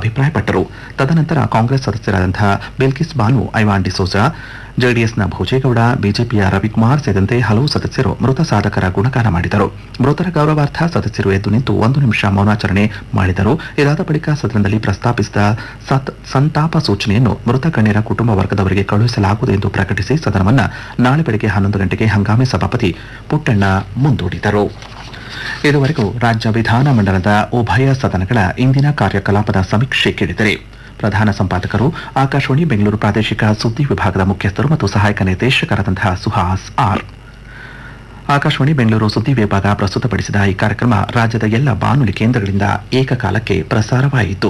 ಅಭಿಪ್ರಾಯಪಟ್ಟರು ತದನಂತರ ಕಾಂಗ್ರೆಸ್ ಸದಸ್ಯರಾದಂತಹ ಬಿಲ್ಕಿಸ್ ಬಾನು ಐವಾನ್ ಡಿಸೋಜಾ ಜೆಡಿಎಸ್ನ ಭೋಜೇಗೌಡ ಬಿಜೆಪಿಯ ರವಿಕುಮಾರ್ ಸೇರಿದಂತೆ ಹಲವು ಸದಸ್ಯರು ಮೃತ ಸಾಧಕರ ಗುಣಗಾನ ಮಾಡಿದರು ಮೃತರ ಗೌರವಾರ್ಥ ಸದಸ್ಯರು ಎದ್ದು ನಿಂತು ಒಂದು ನಿಮಿಷ ಮೌನಾಚರಣೆ ಮಾಡಿದರು ಇದಾದ ಬಳಿಕ ಸದನದಲ್ಲಿ ಪ್ರಸ್ತಾಪಿಸಿದ ಸತ್- ಸಂತಾಪ ಸೂಚನೆಯನ್ನು ಮೃತ ಗಣ್ಯರ ಕುಟುಂಬ ವರ್ಗದವರಿಗೆ ಕಳುಹಿಸಲಾಗುವುದು ಎಂದು ಪ್ರಕಟಿಸಿ ಸದನವನ್ನ ನಾಳೆ ಬೆಳಗ್ಗೆ ಹನ್ನೊಂದು ಗಂಟೆಗೆ ಹಂಗಾಮಿ ಸಭಾಪತಿ ಪುಟ್ಟಣ್ಣ ಮುಂದೂಡಿದರು ಇದುವರೆಗೂ ರಾಜ್ಯ ವಿಧಾನಮಂಡಲದ ಉಭಯ ಸದನಗಳ ಇಂದಿನ ಕಾರ್ಯಕಲಾಪದ ಸಮೀಕ್ಷೆ ಕೇಳಿದರೆ ಪ್ರಧಾನ ಸಂಪಾದಕರು ಆಕಾಶವಾಣಿ ಬೆಂಗಳೂರು ಪ್ರಾದೇಶಿಕ ಸುದ್ದಿ ವಿಭಾಗದ ಮುಖ್ಯಸ್ಥರು ಮತ್ತು ಸಹಾಯಕ ನಿರ್ದೇಶಕರಾದಂತಹ ಸುಹಾಸ್ ಆರ್ ಆಕಾಶವಾಣಿ ಬೆಂಗಳೂರು ಸುದ್ದಿ ವಿಭಾಗ ಪ್ರಸ್ತುತಪಡಿಸಿದ ಈ ಕಾರ್ಯಕ್ರಮ ರಾಜ್ಯದ ಎಲ್ಲ ಬಾನುಲಿ ಕೇಂದ್ರಗಳಿಂದ ಏಕಕಾಲಕ್ಕೆ ಪ್ರಸಾರವಾಯಿತು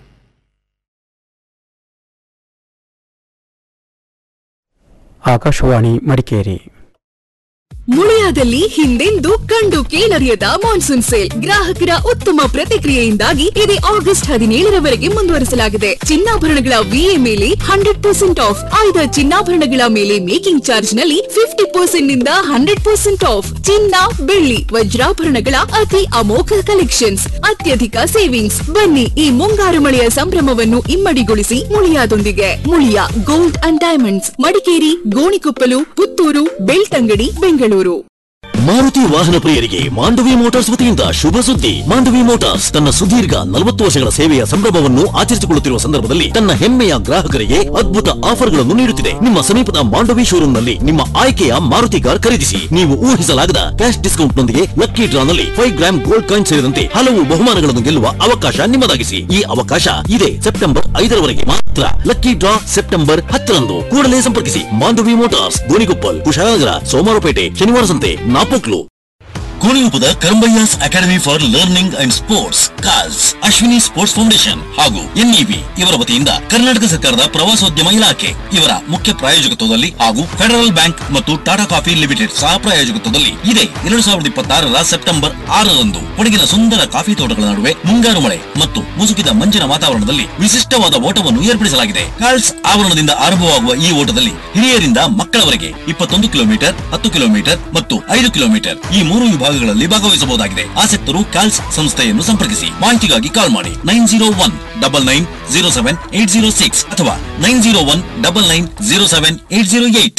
ಆಕಾಶವಾಣಿ ಮಡಿಕೇರಿ ಮುಳಿಯಾದಲ್ಲಿ ಹಿಂದೆಂದೂ ಕಂಡು ಕೇಳರಿಯದ ಮಾನ್ಸೂನ್ ಸೇಲ್ ಗ್ರಾಹಕರ ಉತ್ತಮ ಪ್ರತಿಕ್ರಿಯೆಯಿಂದಾಗಿ ಇದು ಆಗಸ್ಟ್ ಹದಿನೇಳರವರೆಗೆ ಮುಂದುವರಿಸಲಾಗಿದೆ ಚಿನ್ನಾಭರಣಗಳ ವಿಎ ಮೇಲೆ ಹಂಡ್ರೆಡ್ ಪರ್ಸೆಂಟ್ ಆಫ್ ಆಯ್ದ ಚಿನ್ನಾಭರಣಗಳ ಮೇಲೆ ಮೇಕಿಂಗ್ ಚಾರ್ಜ್ ನಲ್ಲಿ ಫಿಫ್ಟಿ ಪರ್ಸೆಂಟ್ ನಿಂದ ಹಂಡ್ರೆಡ್ ಪರ್ಸೆಂಟ್ ಆಫ್ ಚಿನ್ನ ಬೆಳ್ಳಿ ವಜ್ರಾಭರಣಗಳ ಅತಿ ಅಮೋಘ ಕಲೆಕ್ಷನ್ಸ್ ಅತ್ಯಧಿಕ ಸೇವಿಂಗ್ಸ್ ಬನ್ನಿ ಈ ಮುಂಗಾರು ಮಳೆಯ ಸಂಭ್ರಮವನ್ನು ಇಮ್ಮಡಿಗೊಳಿಸಿ ಮುಳಿಯಾದೊಂದಿಗೆ Muliya gold and diamonds Madikeri Gonikoppal Puttur Belthangady Bengaluru Maruti ವಾಹನ ಪ್ರಿಯರಿಗೆ ಮಾಂಡವಿ ಮೋಟಾರ್ಸ್ ವತಿಯಿಂದ ಶುಭ ಸುದ್ದಿ ಮಾಂಡವಿ ಮೋಟಾರ್ಸ್ ತನ್ನ ಸುದೀರ್ಘ ನಲವತ್ತು ವರ್ಷಗಳ ಸೇವೆಯ ಸಂಭ್ರಮವನ್ನು ಆಚರಿಸಿಕೊಳ್ಳುತ್ತಿರುವ ಸಂದರ್ಭದಲ್ಲಿ ತನ್ನ ಹೆಮ್ಮೆಯ ಗ್ರಾಹಕರಿಗೆ ಅದ್ಭುತ ಆಫರ್ಗಳನ್ನು ನೀಡುತ್ತಿದೆ ನಿಮ್ಮ ಸಮೀಪದ ಮಾಂಡವಿ ಶೋರೂಮ್ನಲ್ಲಿ ನಿಮ್ಮ ಆಯ್ಕೆಯ ಮಾರುತಿ ಕಾರ್ ಖರೀದಿಸಿ ನೀವು ಊಹಿಸಲಾಗದ ಕ್ಯಾಶ್ ಡಿಸ್ಕೌಂಟ್ ನೊಂದಿಗೆ ಲಕ್ಕಿ ಡ್ರಾನಲ್ಲಿ ಫೈವ್ ಗ್ರಾಮ್ ಗೋಲ್ಡ್ ಕಾಯಿನ್ ಸೇರಿದಂತೆ ಹಲವು ಬಹುಮಾನಗಳನ್ನು ಗೆಲ್ಲುವ ಅವಕಾಶ ನಿಮ್ಮದಾಗಿಸಿ ಈ ಅವಕಾಶ ಇದೆ ಸೆಪ್ಟೆಂಬರ್ ಐದರವರೆಗೆ ಮಾತ್ರ ಲಕ್ಕಿ ಡ್ರಾ ಸೆಪ್ಟೆಂಬರ್ ಹತ್ತರಂದು ಕೂಡಲೇ ಸಂಪರ್ಕಿಸಿ ಮಾಂಡವಿ ಮೋಟಾರ್ಸ್ ಗೋಣಿಕೊಪ್ಪಲ್ ಕುಶಾಲನಗರ ಸೋಮವಾರಪೇಟೆ ಶನಿವಾರ ಸಂತೆ ನಾಪೋಕ್ಲು ಕೋಣಿಯೂಪದ Karambaiah's academy for learning and sports calls Ashwini sports foundation ಹಾಗೂ ಎನ್ಇಬಿ ಇವರ ವತಿಯಿಂದ ಕರ್ನಾಟಕ ಸರ್ಕಾರದ ಪ್ರವಾಸೋದ್ಯಮ ಇಲಾಖೆ ಇವರ ಮುಖ್ಯ ಪ್ರಾಯೋಜಕತ್ವದಲ್ಲಿ ಹಾಗೂ ಫೆಡರಲ್ ಬ್ಯಾಂಕ್ ಮತ್ತು ಟಾಟಾ ಕಾಫಿ ಲಿಮಿಟೆಡ್ ಸಹ ಪ್ರಾಯೋಜಕತ್ವದಲ್ಲಿ ಇದೆ ಎರಡು ಸಾವಿರದ ಇಪ್ಪತ್ತಾರರ ಸೆಪ್ಟೆಂಬರ್ ಆರರಂದು ಕೊಡಗಿನ ಸುಂದರ ಕಾಫಿ ತೋಟಗಳ ನಡುವೆ ಮುಂಗಾರು ಮಳೆ ಮತ್ತು ಮುಸುಕಿದ ಮಂಜಿನ ವಾತಾವರಣದಲ್ಲಿ ವಿಶಿಷ್ಟವಾದ ಓಟವನ್ನು ಏರ್ಪಡಿಸಲಾಗಿದೆ ಕಾಲ್ಸ್ ಆವರಣದಿಂದ ಆರಂಭವಾಗುವ ಈ ಓಟದಲ್ಲಿ ಹಿರಿಯರಿಂದ ಮಕ್ಕಳವರೆಗೆ ಇಪ್ಪತ್ತೊಂದು ಕಿಲೋಮೀಟರ್ ಹತ್ತು ಕಿಲೋಮೀಟರ್ ಮತ್ತು ಐದು ಕಿಲೋಮೀಟರ್ ಈ ಮೂರು ವಿಭಾಗಗಳಲ್ಲಿ ಭಾಗವಹಿಸಬಹುದಾಗಿದೆ ಆಸಕ್ತರು ಕಾಲ್ಸ್ ಸಂಸ್ಥೆಯನ್ನು ಸಂಪರ್ಕಿಸಿ ಮಾಹಿತಿಗಾಗಿ ಕಾಲ್ ಮಾಡಿ nine zero one double nine zero seven eight zero six ಅಥವಾ nine zero one double nine zero seven eight zero eight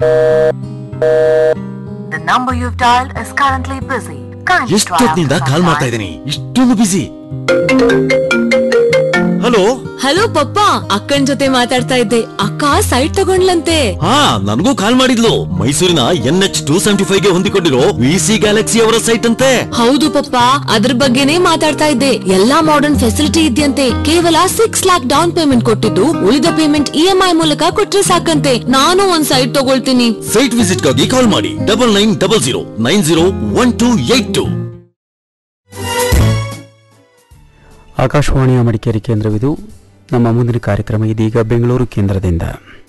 The number you've dialed is currently busy. Kindly try ಎಷ್ಟೊತ್ತಿನಿಂದ after call some ಮಾಡ್ತಾ time. ಇದ್ದೀನಿ ಇಷ್ಟೊಂದು ಬಿಸಿ hello hello ಪಪ್ಪ ಅಕ್ಕನ್ ಜೊತೆ ಮಾತಾಡ್ತಾ ಇದ್ದೆ ಅಕ್ಕ ಸೈಟ್ ತಗೊಂಡ್ಲಂತೆ ಹಾ ನನಗೂ ಕಾಲ್ ಮಾಡಿದ್ಲು ಮೈಸೂರಿನ N H two seventy five ಗೆ ಹೊಂದಿಕೊಂಡಿರೋ ವಿ ಸಿ ಗ್ಯಾಲಕ್ಸಿ ಅವರ ಸೈಟ್ ಅಂತೆ ಹೌದು ಪಪ್ಪ ಅದ್ರ ಬಗ್ಗೆನೇ ಮಾತಾಡ್ತಾ ಇದ್ದೆ ಎಲ್ಲಾ ಮಾಡರ್ನ್ ಫೆಸಿಲಿಟಿ ಇದೆಯಂತೆ ಕೇವಲ ಸಿಕ್ಸ್ ಲ್ಯಾಕ್ ಡೌನ್ ಪೇಮೆಂಟ್ ಕೊಟ್ಟಿದ್ದು ಉಳಿದ ಪೇಮೆಂಟ್ ಇ ಎಂ ಐ ಮೂಲಕ ಕೊಟ್ರೆ ಸಾಕಂತೆ ನಾನು ಒಂದ್ ಸೈಟ್ ತಗೊಳ್ತೀನಿ ಸೈಟ್ ವಿಸಿಟ್ ಗಾಗಿ ಕಾಲ್ ಮಾಡಿ double nine double zero nine zero one two eight two ಆಕಾಶವಾಣಿಯ ಮಡಿಕೇರಿ ಕೇಂದ್ರವಿದು ನಮ್ಮ ಮುಂದಿನ ಕಾರ್ಯಕ್ರಮ ಇದೀಗ ಬೆಂಗಳೂರು ಕೇಂದ್ರದಿಂದ